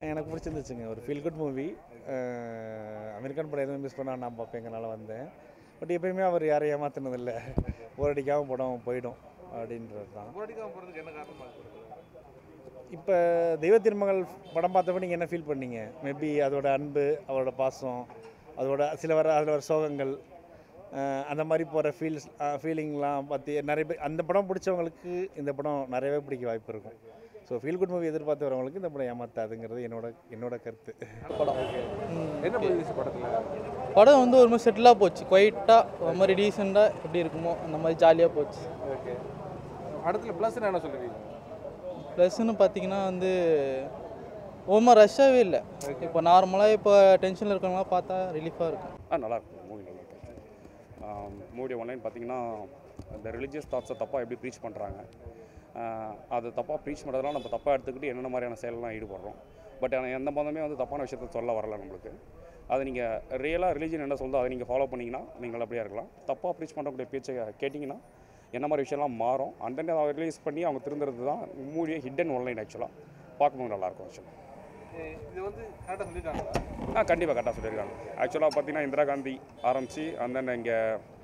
எனக்கு பிடிச்சிருந்துச்சுங்க ஒரு feel good movie American படம் எதுவும் மிஸ் பண்ண நான் பார்ப்பேங்கனால வந்தேன் பட் எப்பயுமே அவர் யாரையும் ஏமாத்தினதில்ல போர் அடிக்காமல் படம் போயிடும் அப்படின்றது தான் போராட்டிக்காம போகிறதுக்கு என்ன காரணமாக இருக்குது இப்போ தெய்வ திருமகள் படம் பார்த்தப்ப நீங்கள் என்ன ஃபீல் பண்ணீங்க மேபி அதோட அன்பு அவரோட பாசம் அதோட சில வர அதில் வர சோகங்கள் அஹ், அந்த மாதிரி போகிற ஃபீல்ஸ் ஃபீலிங்லாம் பற்றி நிறைய பேர் அந்த படம் பிடிச்சவங்களுக்கு இந்த படம் நிறையவே பிடிக்க வாய்ப்பு இருக்கும் ஸோ ஃபீல் குட் மூவி எதிர்பார்த்து வரவங்களுக்கு இந்த படம் ஏமாத்தாதுங்கிறது என்னோட என்னோட கருத்து என்ன புரியுது படத்தில் படம் வந்து ஒரு மாதிரி செட்டிலாக போச்சு குவைட்டாக ஒரு மாதிரி டீசெண்டாக எப்படி இருக்குமோ அந்த மாதிரி ஜாலியாக போச்சு ஓகே படத்தில் ப்ளஸ் என்ன சொல்லுவீங்க ப்ளஸ்ன்னு பார்த்தீங்கன்னா வந்து ரொம்ப ரஷ்ஷாகவே இல்லை இப்போ நார்மலாக இப்போ டென்ஷனில் இருக்கவங்களாம் பார்த்தா ரிலீஃபாக இருக்கும் ஆ நல்லா இருக்கும் மூவி நல்லா இருக்கும் மூவி ஒன்லைன் பார்த்தீங்கன்னா இந்த ரிலீஜியஸ் தாட்ஸை தப்பாக எப்படி ப்ரீச் பண்ணுறாங்க அது தப்பாக ப்ரீச் பண்ணுறதுலாம் நம்ம தப்பாக எடுத்துக்கிட்டு என்னென்ன மாதிரியான செயலெலாம் ஈடுபடுறோம் பட் ஆனால் எந்த மதமே வந்து தப்பான விஷயத்த சொல்ல வரல நம்மளுக்கு அது நீங்கள் ரியலாக ரிலீஜன் என்ன சொல்லுதோ அதை நீங்கள் ஃபாலோ பண்ணிங்கன்னா நீங்கள் நல்லபடியாக இருக்கலாம் தப்பாக ப்ரீச் பண்ணக்கூடிய பேச்சை கேட்டிங்கன்னா என்ன மாதிரி விஷயம்லாம் மாறும் அண்ட் தென் அதை ரிலீஸ் பண்ணி அவங்க திருந்துறது தான் மூவியே ஹிடன் ஒன்லைன் ஆக்சுவலாக பார்க்கும்போது நல்லாயிருக்கும் ஆக்சுவலாக இது வந்து கரெக்டாக சொல்லியிருக்காங்களா ஆ கண்டிப்பாக கரெக்டாக சொல்லியிருக்காங்க ஆக்சுவலாக பார்த்தீங்கன்னா இந்திரா காந்தி ஆரம்பித்து அந்த இங்கே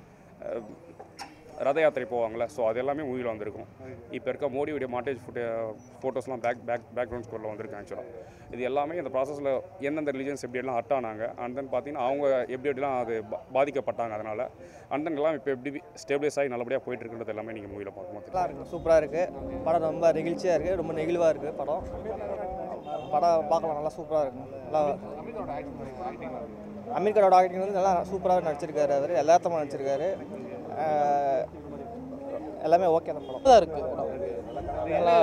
ரத யாத்திரை போவாங்கள்ல ஸோ அது எல்லாமே மூவியில் வந்திருக்கும் இப்போ இருக்க மோடியுடைய மாட்டேஜ் ஃபுட்டு ஃபோட்டோஸ்லாம் பேக் பேக் பேக்ரவுண்ட் ஸ்கோரில் வந்திருக்கு ஆக்சுவலாக இது எல்லாமே இந்த ப்ராசஸில் எந்தெந்த ரிலீஜன்ஸ் எப்படி எல்லாம் ஹர்ட் ஆனாங்க அண்ட் தென் பார்த்தீங்கன்னா அவங்க எப்படி எப்படிலாம் அது பா- பாதிக்கப்பட்டாங்க அதனால் அண்ட் தென் எல்லாம் இப்போ எப்படி ஸ்டேபிளைஸ் ஆகி நல்லபடியாக போயிட்டு இருக்குன்றது எல்லாமே நீங்கள் மூவியில் பார்க்கும்போது நல்லா இருக்கு சூப்பராக இருக்குது படம் ரொம்ப நெகிழ்ச்சியாக இருக்குது ரொம்ப நெகிழ்வாக இருக்குது படம் படம் பார்க்கலாம் நல்லா சூப்பராக இருக்கும் நல்லா அமிதாவோட ஆக்டிங் ஆக்டிங் அமீர்கரோட ஆக்டிங் வந்து நல்லா சூப்பராக நடிச்சிருக்காரு அவர் எல்லாத்தமாக நடிச்சிருக்காரு அஹ் எல்லாமே ஓகே அந்த படம் தான் இருக்குது நல்லா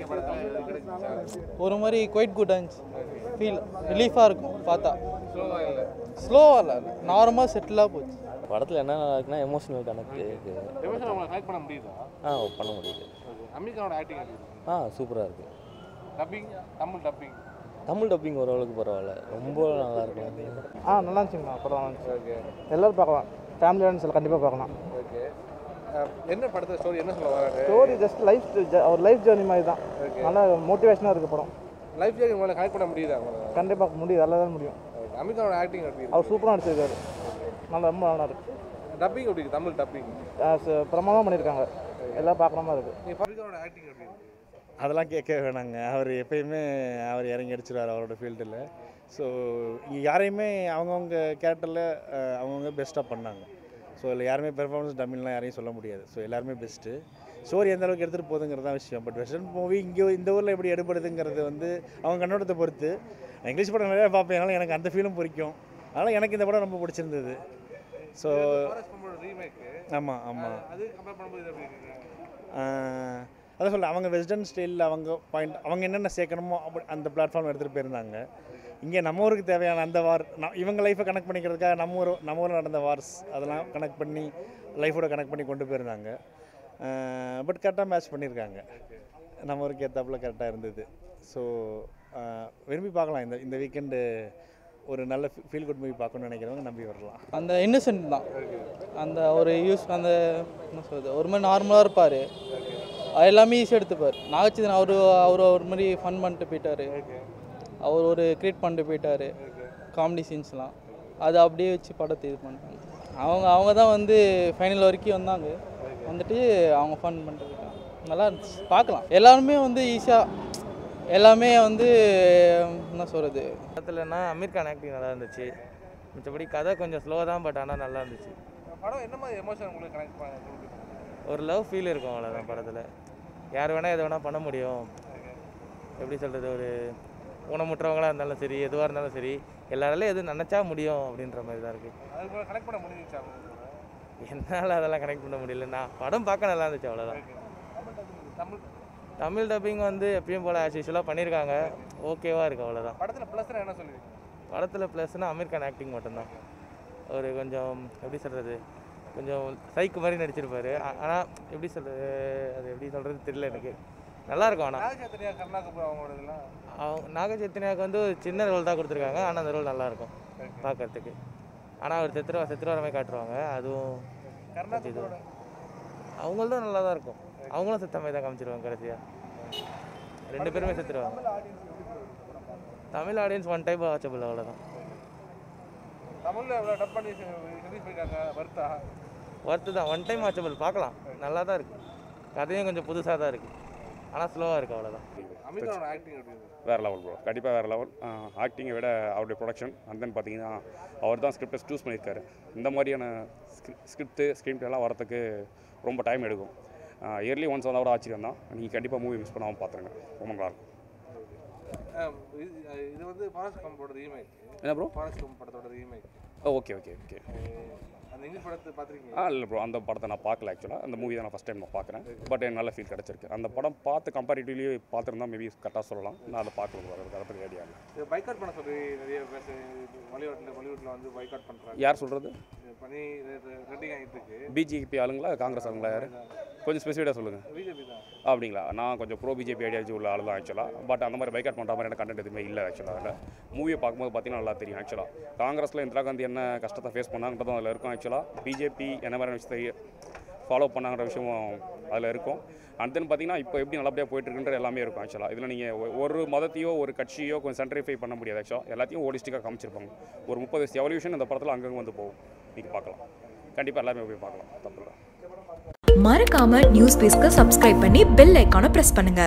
ஒரு மாதிரி குவைட் குட் இருந்துச்சு ஃபீல் ரிலீஃபாக இருக்கும் பார்த்தா ஸ்லோவாக இல்லை ஸ்லோவாக இல்லை நார்மலாக செட்டிலாக போச்சு படத்தில் என்ன நல்லா இருக்குன்னா எமோஷனல் கனெக்ட் இருக்கு எமோஷன் அவங்களை கனெக்ட் பண்ண முடியுதா ஆ பண்ண முடியுது அமிதாவோட ஆக்டிங் எப்படி ஆ சூப்பராக இருக்கு dubbing Tamil dubbing Tamil dubbing ஓரளவுக்கு பரவாயில்ல ரொம்ப நல்லா இருக்கும் ஆ நல்லா இருந்துச்சுங்கண்ணா படம் நல்லா இருந்துச்சு ஓகே எல்லோரும் பார்க்கலாம் ஃபேமிலி ஃப்ரெண்ட்ஸ் கண்டிப்பாக பார்க்கலாம் ஓகே என்ன படத்தில் ஸ்டோரி என்ன சொல்ல வராரு ஸ்டோரி ஜஸ்ட் லைஃப் அவர் லைஃப் ஜேர்னி மாதிரி தான் நல்லா மோட்டிவேஷனாக இருக்குது படம் லைஃப் ஜேர்னி உங்களை கனெக்ட் பண்ண முடியுதா உங்களை கண்டிப்பாக முடியும் நல்லா தான் முடியும் அமிதாவோட ஆக்டிங் எப்படி இருக்கு அவர் சூப்பராக நடிச்சிருக்காரு நல்லா ரொம்ப நல்லா இருக்கு டப்பிங் எப்படி இருக்கு தமிழ் டப்பிங் பிரமாதமாக பண்ணியிருக்காங்க எல்லாம் பார்க்குற மாதிரி இருக்குது நீ அமிதாவோட ஆக்டிங் எப்படி இருக்கு அதெல்லாம் கேட்க வேணாங்க அவர் எப்பயுமே அவர் இறங்கி அடிச்சிருவார் அவரோட ஃபீல்டில் ஸோ இங்கே யாரையுமே அவங்கவுங்க கேரக்டரில் அவங்கவுங்க பெஸ்ட்டாக பண்ணாங்க ஸோ இதில் யாருமே பெர்ஃபார்மன்ஸ் டம்மின்லாம் யாரையும் சொல்ல முடியாது ஸோ எல்லாருமே பெஸ்ட்டு ஸ்டோரி எந்த அளவுக்கு எடுத்துகிட்டு போகுதுங்கிறது தான் விஷயம் பட் வெஸ்டர்ன் மூவி இங்கே இந்த ஊரில் எப்படி எடுபடுதுங்கிறது வந்து அவங்க கண்ணோட்டத்தை பொறுத்து நான் இங்கிலீஷ் படம் நிறையா பார்ப்பேன் அதனால் எனக்கு அந்த ஃபீலும் பிடிக்கும் அதனால் எனக்கு இந்த படம் ரொம்ப பிடிச்சிருந்தது ஸோ ரீமேக் ஆமாம் ஆமாம் அது கம்பேர் பண்ணும்போது இது எப்படி இருக்கு ஆஹ் அதான் சொல்ல அவங்க வெஸ்டர்ன் ஸ்டைலில் அவங்க பாயிண்ட் அவங்க என்னென்ன சேர்க்கணுமோ அப்படி அந்த பிளாட்ஃபார்ம் எடுத்துகிட்டு போயிருந்தாங்க இங்கே நம்ம ஊருக்கு தேவையான அந்த வார் ந- இவங்க லைஃப்பை கனெக்ட் பண்ணிக்கிறதுக்காக நம்ம ஊர் நம்ம ஊரில் நடந்த வார்ஸ் அதெல்லாம் கனெக்ட் பண்ணி லைஃபோட கனெக்ட் பண்ணி கொண்டு போயிருந்தாங்க பட் கரெக்டாக மேட்ச் பண்ணியிருக்காங்க நம்ம ஊருக்கு ஏற்றாப்புல கரெக்டாக இருந்தது ஸோ விரும்பி பார்க்கலாம் இந்த இந்த வீக்கெண்டு ஒரு நல்ல ஃபீல் குட் மூவி பார்க்கணும்னு நினைக்கிறவங்க நம்பி வரலாம் அந்த இன்னசென்ட் தான் அந்த ஒரு யூஸ் அந்த என்ன சொல்கிறது ஒரு மாதிரி நார்மலாக இருப்பார் எல்லாமே ஈஸியாக எடுத்துப்பார் நாகச்சந்திரன் அவர் அவர் ஒரு மாதிரி ஃபன் பண்ணிட்டு போயிட்டார் அவர் ஒரு கிரியேட் பண்ணிட்டு போயிட்டார் காமெடி சீன்ஸ்லாம் அதை அப்படியே வச்சு படத்தை இது பண்ணிட்டாங்க அவங்க அவங்க தான் வந்து ஃபைனல் வரைக்கும் வந்தாங்க வந்துட்டு அவங்க ஃபன் பண்ணிட்டு போயிட்டாங்க நல்லா இருந்துச்சு பார்க்கலாம் எல்லாருமே வந்து ஈஸியாக எல்லாமே வந்து என்ன சொல்கிறது படத்துலனா அமீர் கான் ஆக்டிங் நல்லா இருந்துச்சு மிச்சபடி கதை கொஞ்சம் ஸ்லோ தான் பட் ஆனால் நல்லா இருந்துச்சு படம் என்ன மாதிரி எமோஷன் உங்களுக்கு கனெக்ட் பண்ண கொடுக்குது? ஒரு லவ் ஃபீல் இருக்கும் அவ்வளோதான் படத்தில் யார் வேணால் எது வேணால் பண்ண முடியும் எப்படி சொல்கிறது ஒரு ஊனமுற்றவங்களாக இருந்தாலும் சரி எதுவாக இருந்தாலும் சரி எல்லாராலையும் எது நினச்சா முடியும் அப்படின்ற மாதிரி தான் இருக்குது அதுக்கு மேலே கனெக்ட் பண்ண முடிஞ்சிச்சா உங்களுக்கு? என்னால் அதெல்லாம் கனெக்ட் பண்ண முடியல நான் படம் பார்க்க நல்லா இருந்துச்சு அவ்வளோதான் தமிழ் தமிழ் டப்பிங் வந்து எப்பயும் போல் ஆஸ் யூஸ்வலாக பண்ணியிருக்காங்க ஓகேவாக இருக்குது அவ்வளோதான் படத்தில் ப்ளஸ் என்ன சொல்லுவீங்க படத்தில் ப்ளஸ்னால் அமீர் கான் ஆக்டிங் மட்டும்தான் ஒரு கொஞ்சம் எப்படி சொல்கிறது கொஞ்சம் சைக்கு மாதிரி நடிச்சிருப்பாரு ஆனால் எப்படி சொல்கிறது அது எப்படி சொல்கிறது தெரியல எனக்கு நல்லா இருக்கும் ஆனால் நாகச்சேத்திரியா கருணா கபூர் அவங்களோட இதெல்லாம் அவங்க நாக சைத்தன்யாவுக்கு வந்து ஒரு சின்ன ரோல் தான் கொடுத்துருக்காங்க ஆனால் அந்த ரோல் நல்லா இருக்கும் பார்க்கறதுக்கு ஆனால் அவர் செத்துருவா செத்துருவாரமே காட்டுருவாங்க அதுவும் கருணா இது. கபூரோட அவங்களும் நல்லா தான் இருக்கும் அவங்களும் செத்த மாதிரி தான் காமிச்சிருவாங்க கடைசியாக ரெண்டு பேருமே செத்துருவாங்க Tamil audience one time watchable அவ்வளோதான் தமிழில் எவ்வளோ டப் பண்ணி ரிலீஸ் பண்ணியிருக்காங்க வருத்தா ஒர்த்து தான் ஒன் டைம் வாட்சபிள் பார்க்கலாம் நல்லா தான் இருக்குது கதையும் கொஞ்சம் புதுசாக தான் இருக்குது ஆனால் ஸ்லோவாக இருக்குது அவ்வளோதான் அமிதாவோட ஆக்டிங் எப்படி இருக்கு வேறு லெவல் ப்ரோ கண்டிப்பாக வேறு லெவல் ஆக்டிங்கை விட அவருடைய ப்ரொடக்ஷன் அண்ட் தென் பார்த்தீங்கன்னா அவர் தான் ஸ்கிரிப்டை சூஸ் பண்ணியிருக்காரு இந்த மாதிரியான ஸ்கிரிப்ட்டு ஸ்க்ரீன் எல்லாம் வரத்துக்கு ரொம்ப டைம் எடுக்கும் இயர்லி ஒன்ஸ் வந்தால் ஆச்சரியம் தான் நீங்கள் கண்டிப்பாக மூவி மிஸ் பண்ணாமல் பார்த்துருங்க ரொம்ப நல்லாயிருக்கும் அஹ் இது- இது வந்து ஃபாரஸ்ட் கம்போட ரீமேக் என்ன ப்ரோ ஃபாரஸ்ட் கம் படத்தோட ரீமேக் ஓகே ஓகே ஓகே அந்த இங்கிலீஷ் படத்தை பார்த்துருக்கீங்க ஆ இல்லை ப்ரோ அந்த படத்தை நான் பார்க்கல ஆக்சுவலாக அந்த மூவி தான் நான் ஃபஸ்ட் டைம் நான் பார்க்குறேன் பட் எனக்கு நல்ல ஃபீல் கிடச்சிருக்கு அந்த படம் பார்த்து கம்பேரிட்டிவ்லி பார்த்துருந்தா மேபி கரெக்டாக சொல்லலாம் நான் அதை பார்க்கல ப்ரோ அதை பற்றி ஐடியா இல்லை இது பைக்காட் பண்ண சொல்லி நிறைய பேச பாலிவுட்டில் பாலிவுட்டில் வந்து பைக்காட் பண்ணுறாங்க யார் சொல்கிறது பண்ணி ரெண்டிங் ஆகிட்டு இருக்கு பிஜேபி ஆளுங்களா காங்கிரஸ் ஆளுங்களா யார் கொஞ்சம் ஸ்பெசிஃபிக்காக சொல்லுங்கள் பிஜேபி தான் அப்படிங்களா நான் கொஞ்சம் ப்ரோ பிஜேபி ஐடியாலஜி உள்ள ஆள் தான் ஆக்சுவலாக பட் அந்த மாதிரி பைக்காட் பண்ணுற மாதிரி எனக்கு கண்டென்ட் எதுவுமே இல்லை ஆக்சுவலாக அதில் மூவியை பார்க்கும்போது பார்த்தீங்கன்னா நல்லா தெரியும் ஆக்சுவலாக காங்கிரஸில் இந்திரா காந்தி என்ன கஷ்டத்தை ஃபேஸ் பண்ணாங்கன்றதும் அதில் இருக்கும் ஆக்சுவலாக பிஜேபி என்ன மாதிரி விஷயத்தை ஃபாலோ பண்ணாங்கிற விஷயமும் அதில் இருக்கும் அண்ட் தென் பார்த்தீங்கன்னா இப்போ எப்படி நல்லபடியாக போயிட்டு இருக்குன்ற எல்லாமே இருக்கும் ஆக்சுவலாக இதில் நீங்கள் ஒரு மதத்தையோ ஒரு கட்சியோ கொஞ்சம் சென்ட்ரிஃபை பண்ண முடியாது ஆக்சுவலாக எல்லாத்தையும் ஓடிஸ்டிக்காக காமிச்சிருப்பாங்க ஒரு முப்பது வருஷம் எவல்யூஷன் இந்த படத்தில் அங்கங்கே வந்து போகும் நீங்கள் பார்க்கலாம் கண்டிப்பாக எல்லாருமே போய் பார்க்கலாம் தப்பு இல்லை மறக்காம நியூஸ் பேஸ்க்கு சப்ஸ்கிரைப் பண்ணி பெல் ஐக்கானை பிரஸ் பண்ணுங்க